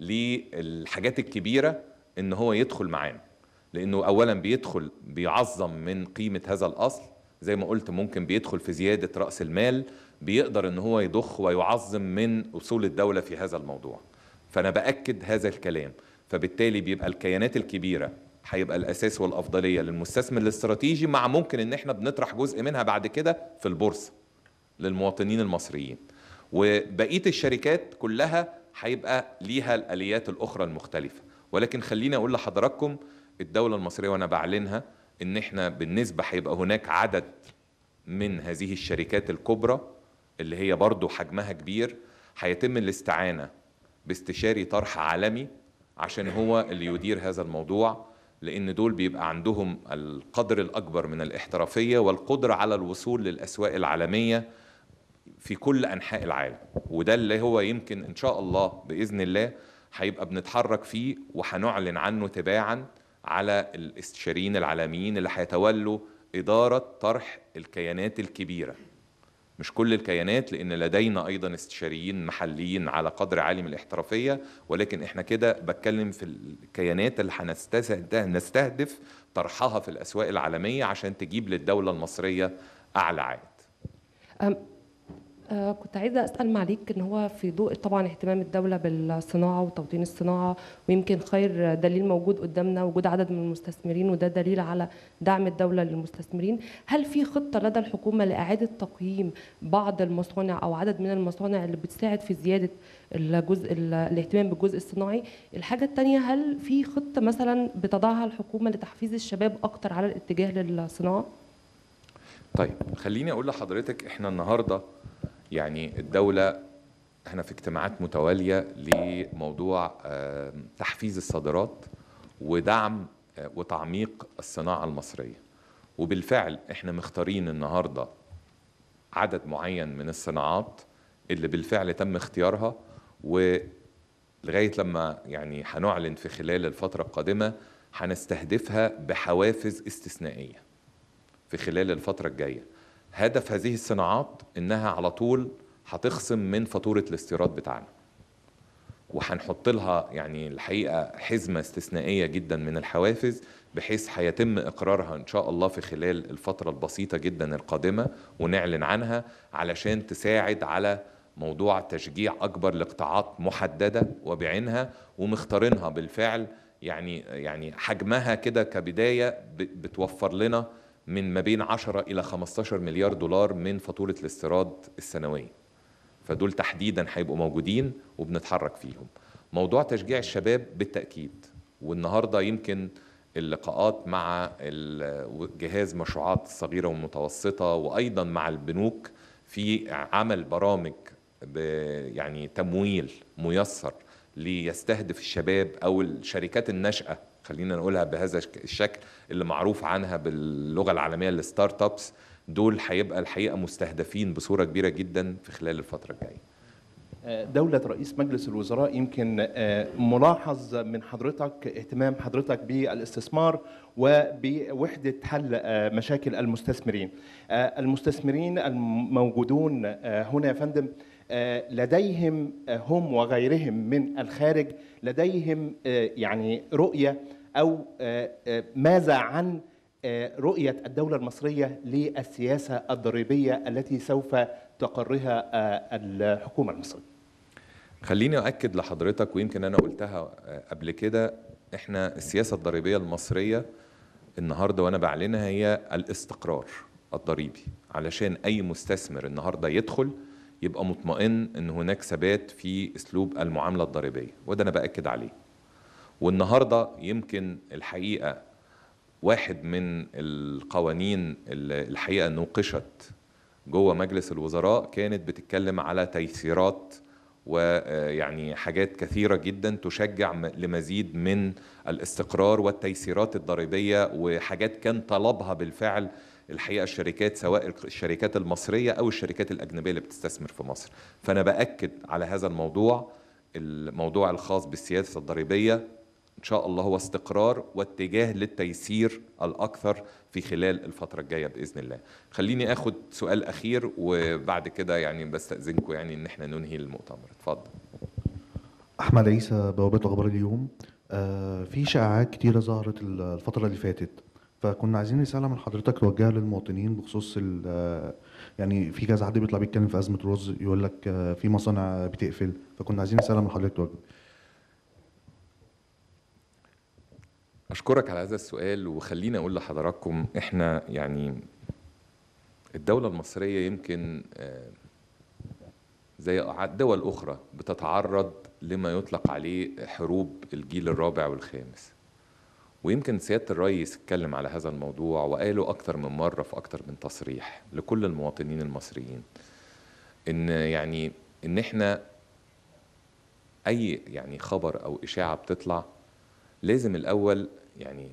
للحاجات الكبيره ان هو يدخل معانا لانه اولا بيدخل بيعظم من قيمه هذا الاصل زي ما قلت ممكن بيدخل في زياده راس المال بيقدر ان هو يضخ ويعظم من اصول الدوله في هذا الموضوع فانا باكد هذا الكلام فبالتالي بيبقى الكيانات الكبيره هيبقى الاساس والافضليه للمستثمر الاستراتيجي مع ممكن ان احنا بنطرح جزء منها بعد كده في البورصه للمواطنين المصريين وبقيه الشركات كلها هيبقى ليها الاليات الاخرى المختلفه ولكن خليني اقول لحضراتكم الدوله المصريه وانا بعلنها ان احنا بالنسبه هيبقى هناك عدد من هذه الشركات الكبرى اللي هي برضو حجمها كبير هيتم الاستعانه باستشاري طرح عالمي عشان هو اللي يدير هذا الموضوع لان دول بيبقى عندهم القدر الاكبر من الاحترافيه والقدره على الوصول للاسواق العالميه في كل انحاء العالم وده اللي هو يمكن ان شاء الله باذن الله هيبقى بنتحرك فيه وهنعلن عنه تباعا على الاستشاريين العالميين اللي هيتولوا اداره طرح الكيانات الكبيره مش كل الكيانات لان لدينا ايضا استشاريين محليين على قدر عالي من الاحترافيه ولكن احنا كده بتكلم في الكيانات اللي هنستهدف طرحها في الاسواق العالميه عشان تجيب للدوله المصريه اعلى عائد أم آه كنت عايزة أسأل معاليك إن هو في ضوء طبعا اهتمام الدولة بالصناعة وتوطين الصناعة ويمكن خير دليل موجود قدامنا وجود عدد من المستثمرين وده دليل على دعم الدولة للمستثمرين هل في خطة لدى الحكومة لإعادة تقييم بعض المصانع أو عدد من المصانع اللي بتساعد في زيادة الجزء الاهتمام بالجزء الصناعي الحاجة التانية هل في خطة مثلا بتضعها الحكومة لتحفيز الشباب أكتر على الاتجاه للصناعة؟ طيب خليني أقول لحضرتك إحنا النهاردة يعني الدولة احنا في اجتماعات متوالية لموضوع تحفيز الصادرات ودعم وتعميق الصناعة المصرية وبالفعل احنا مختارين النهاردة عدد معين من الصناعات اللي بالفعل تم اختيارها ولغاية لما يعني هنعلن في خلال الفترة القادمة هنستهدفها بحوافز استثنائية في خلال الفترة الجاية هدف هذه الصناعات انها على طول هتخصم من فاتوره الاستيراد بتاعنا وهنحط لها يعني الحقيقه حزمه استثنائيه جدا من الحوافز بحيث هيتم اقرارها ان شاء الله في خلال الفتره البسيطه جدا القادمه ونعلن عنها علشان تساعد على موضوع تشجيع اكبر لقطاعات محدده وبعينها ومختارينها بالفعل يعني يعني حجمها كده كبدايه بتوفر لنا من ما بين 10 إلى 15 مليار دولار من فاتورة الاستيراد السنوية فدول تحديدا هيبقوا موجودين وبنتحرك فيهم موضوع تشجيع الشباب بالتأكيد والنهاردة يمكن اللقاءات مع جهاز مشروعات الصغيرة والمتوسطة وأيضا مع البنوك في عمل برامج يعني تمويل ميسر ليستهدف الشباب أو الشركات الناشئة خلينا نقولها بهذا الشكل اللي معروف عنها باللغه العالميه الستارت ابس دول هيبقى الحقيقه مستهدفين بصوره كبيره جدا في خلال الفتره الجايه دولة رئيس مجلس الوزراء يمكن آه، ملاحظ من حضرتك اهتمام حضرتك بالاستثمار وبوحدة حل آه، مشاكل المستثمرين آه، المستثمرين الموجودون آه، هنا يا فندم آه، لديهم آه، هم وغيرهم من الخارج لديهم آه، يعني رؤية أو آه، آه، ماذا عن آه، رؤية الدولة المصرية للسياسة الضريبية التي سوف تقرها آه، الحكومة المصرية خليني أؤكد لحضرتك ويمكن أنا قلتها قبل كده إحنا السياسة الضريبية المصرية النهاردة وأنا بعلنها هي الاستقرار الضريبي علشان أي مستثمر النهاردة يدخل يبقى مطمئن إن هناك ثبات في أسلوب المعاملة الضريبية وده أنا بأكد عليه والنهاردة يمكن الحقيقة واحد من القوانين اللي الحقيقة نوقشت جوه مجلس الوزراء كانت بتتكلم على تيسيرات ويعني حاجات كثيرة جدا تشجع م- لمزيد من الاستقرار والتيسيرات الضريبية وحاجات كان طلبها بالفعل الحقيقة الشركات سواء الشركات المصرية أو الشركات الأجنبية اللي بتستثمر في مصر فأنا بأكد على هذا الموضوع الموضوع الخاص بالسياسة الضريبية إن شاء الله هو استقرار واتجاه للتيسير الأكثر في خلال الفترة الجاية بإذن الله خليني أخد سؤال أخير وبعد كده يعني بستأذنكم يعني إن احنا ننهي المؤتمر اتفضل احمد عيسى بوابه اخبار اليوم آه في شائعات كتيره ظهرت ال- الفتره اللي فاتت فكنا عايزين رساله من حضرتك توجهها للمواطنين بخصوص ال- آه، يعني في كذا حد بيطلع بيتكلم في ازمه رز يقول لك آه في مصانع بتقفل فكنا عايزين رساله من حضرتك توجه أشكرك على هذا السؤال وخليني أقول لحضراتكم إحنا يعني الدولة المصرية يمكن آه، زي دول أخرى بتتعرض لما يطلق عليه حروب الجيل الرابع والخامس ويمكن سيادة الرئيس اتكلم على هذا الموضوع وقاله أكتر من مرة في أكتر من تصريح لكل المواطنين المصريين إن يعني إن إحنا أي يعني خبر أو إشاعة بتطلع لازم الأول يعني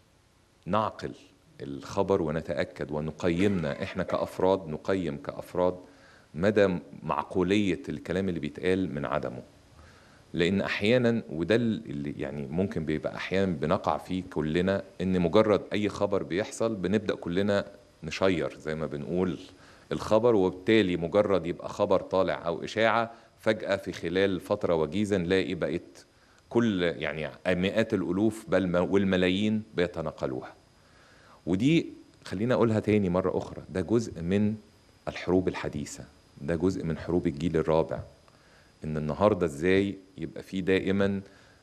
نعقل الخبر ونتأكد ونقيمنا إحنا كأفراد نقيم كأفراد مدى معقولية الكلام اللي بيتقال من عدمه لأن أحيانا وده اللي يعني ممكن بيبقى أحيانا بنقع فيه كلنا إن مجرد أي خبر بيحصل بنبدأ كلنا نشير زي ما بنقول الخبر وبالتالي مجرد يبقى خبر طالع أو إشاعة فجأة في خلال فترة وجيزة نلاقي بقت كل يعني مئات الألوف بل ما- والملايين بيتناقلوها ودي خلينا أقولها تاني مرة أخرى ده جزء من الحروب الحديثة ده جزء من حروب الجيل الرابع إن النهاردة إزاي يبقى في دائما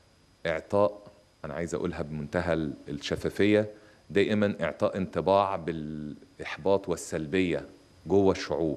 إعطاء أنا عايز أقولها بمنتهى ال- الشفافية دائما إعطاء انطباع بالإحباط والسلبية جوه الشعوب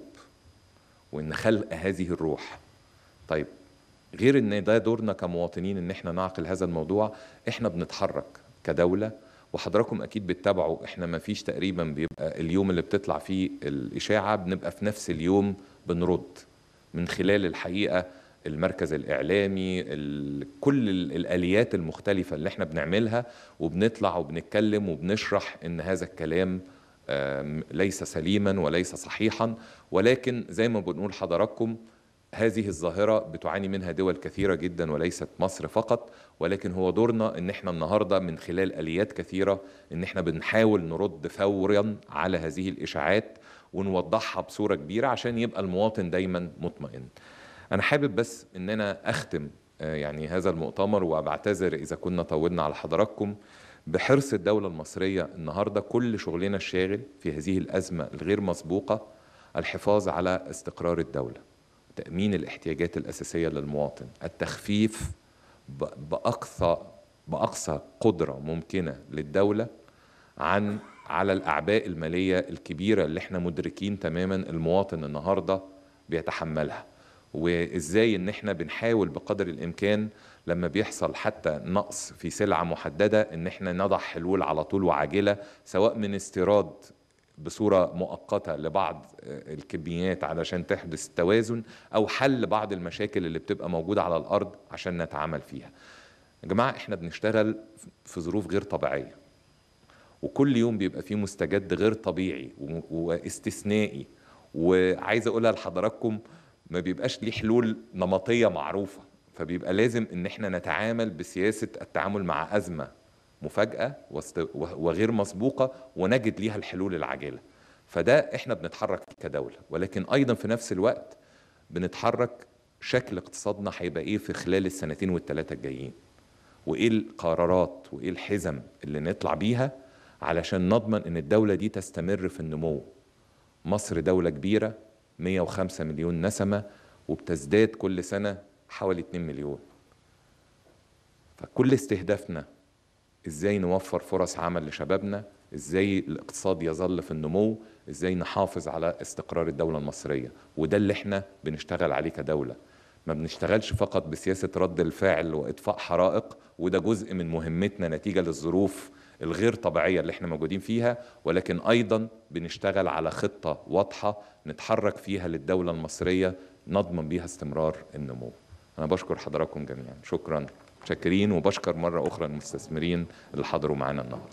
وإن خلق هذه الروح طيب غير ان ده دورنا كمواطنين ان احنا نعقل هذا الموضوع احنا بنتحرك كدولة وحضراتكم اكيد بتتابعوا احنا ما فيش تقريبا بيبقى اليوم اللي بتطلع فيه الاشاعة بنبقى في نفس اليوم بنرد من خلال الحقيقة المركز الإعلامي ال- كل ال- الآليات المختلفة اللي احنا بنعملها وبنطلع وبنتكلم وبنشرح إن هذا الكلام آم، ليس سليما وليس صحيحا ولكن زي ما بنقول حضراتكم هذه الظاهرة بتعاني منها دول كثيرة جدا وليست مصر فقط ولكن هو دورنا ان احنا النهاردة من خلال آليات كثيرة ان احنا بنحاول نرد فورا على هذه الإشاعات ونوضحها بصورة كبيرة عشان يبقى المواطن دايما مطمئن أنا حابب بس ان انا اختم آه، يعني هذا المؤتمر وبعتذر اذا كنا طولنا على حضراتكم بحرص الدولة المصرية النهاردة كل شغلنا الشاغل في هذه الأزمة الغير مسبوقة الحفاظ على استقرار الدولة تأمين الاحتياجات الأساسية للمواطن التخفيف ب- بأقصى بأقصى قدرة ممكنة للدولة عن على الأعباء المالية الكبيرة اللي احنا مدركين تماما المواطن النهاردة بيتحملها وازاي ان احنا بنحاول بقدر الامكان لما بيحصل حتى نقص في سلعة محددة ان احنا نضع حلول على طول وعاجلة سواء من استيراد بصورة مؤقتة لبعض آه، الكميات علشان تحدث توازن أو حل بعض المشاكل اللي بتبقى موجودة على الأرض عشان نتعامل فيها يا جماعة احنا بنشتغل في ظروف غير طبيعية وكل يوم بيبقى فيه مستجد غير طبيعي و- واستثنائي وعايز اقولها لحضراتكم ما بيبقاش ليه حلول نمطيه معروفه فبيبقى لازم ان احنا نتعامل بسياسه التعامل مع ازمه مفاجاه واست- وغير مسبوقه ونجد ليها الحلول العاجله فده احنا بنتحرك فيه كدوله ولكن ايضا في نفس الوقت بنتحرك شكل اقتصادنا هيبقى ايه في خلال السنتين والثلاثه الجايين وايه القرارات وايه الحزم اللي نطلع بيها علشان نضمن ان الدوله دي تستمر في النمو مصر دوله كبيره 105 مليون نسمه وبتزداد كل سنه حوالي 2 مليون فكل استهدافنا ازاي نوفر فرص عمل لشبابنا ازاي الاقتصاد يظل في النمو ازاي نحافظ على استقرار الدولة المصرية وده اللي احنا بنشتغل عليه كدولة ما بنشتغلش فقط بسياسة رد الفعل وإطفاء حرائق وده جزء من مهمتنا نتيجة للظروف الغير طبيعية اللي احنا موجودين فيها ولكن أيضا بنشتغل على خطة واضحة نتحرك فيها للدولة المصرية نضمن بيها استمرار النمو أنا بشكر حضراتكم جميعا شكرا شاكرين وبشكر مرة أخرى المستثمرين اللي حضروا معانا النهاردة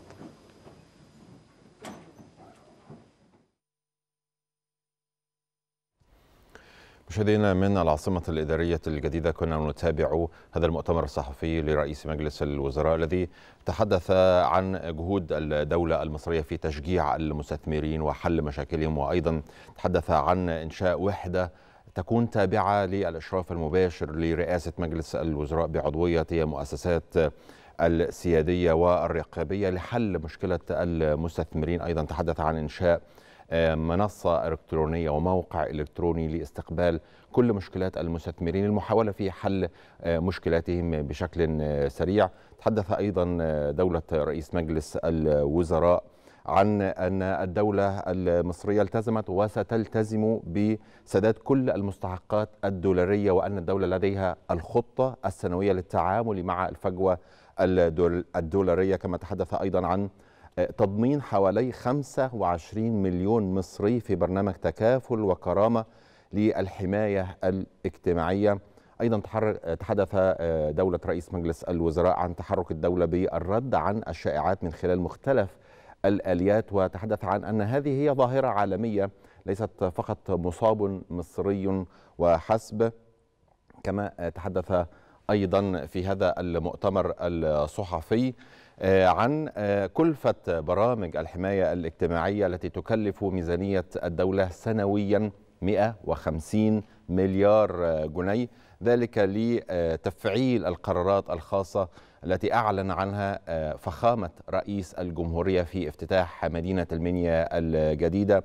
مشاهدينا من العاصمة الإدارية الجديدة كنا نتابع هذا المؤتمر الصحفي لرئيس مجلس الوزراء الذي تحدث عن جهود الدولة المصرية في تشجيع المستثمرين وحل مشاكلهم وأيضا تحدث عن إنشاء وحدة تكون تابعة للإشراف المباشر لرئاسة مجلس الوزراء بعضوية مؤسسات السيادية والرقابية لحل مشكلة المستثمرين أيضا تحدث عن إنشاء منصة إلكترونية وموقع إلكتروني لاستقبال كل مشكلات المستثمرين المحاولة في حل مشكلاتهم بشكل سريع تحدث أيضا دولة رئيس مجلس الوزراء عن أن الدولة المصرية التزمت وستلتزم بسداد كل المستحقات الدولارية وأن الدولة لديها الخطة السنوية للتعامل مع الفجوة الدولارية كما تحدث أيضا عن تضمين حوالي 25 مليون مصري في برنامج تكافل وكرامة للحماية الاجتماعية أيضا تحدث دولة رئيس مجلس الوزراء عن تحرك الدولة بالرد عن الشائعات من خلال مختلف الآليات وتحدث عن أن هذه هي ظاهرة عالمية ليست فقط مصاب مصري وحسب كما تحدث أيضا في هذا المؤتمر الصحفي عن كلفة برامج الحماية الاجتماعية التي تكلف ميزانية الدولة سنويا 150 مليار جنيه ذلك لتفعيل القرارات الخاصة التي أعلن عنها فخامة رئيس الجمهورية في افتتاح مدينة المنيا الجديدة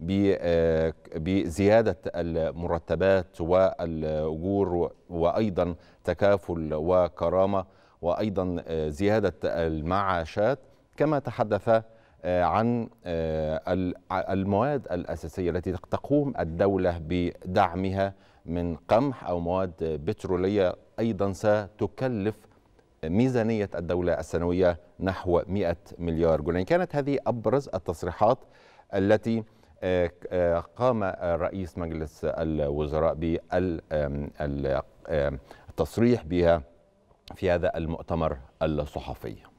بزيادة المرتبات والأجور وأيضا تكافل وكرامة وأيضا زيادة المعاشات كما تحدث عن المواد الأساسية التي تقوم الدولة بدعمها من قمح أو مواد بترولية أيضا ستكلف ميزانية الدولة السنوية نحو 100 مليار جنيه كانت هذه أبرز التصريحات التي قام رئيس مجلس الوزراء بالتصريح بها في هذا المؤتمر الصحفي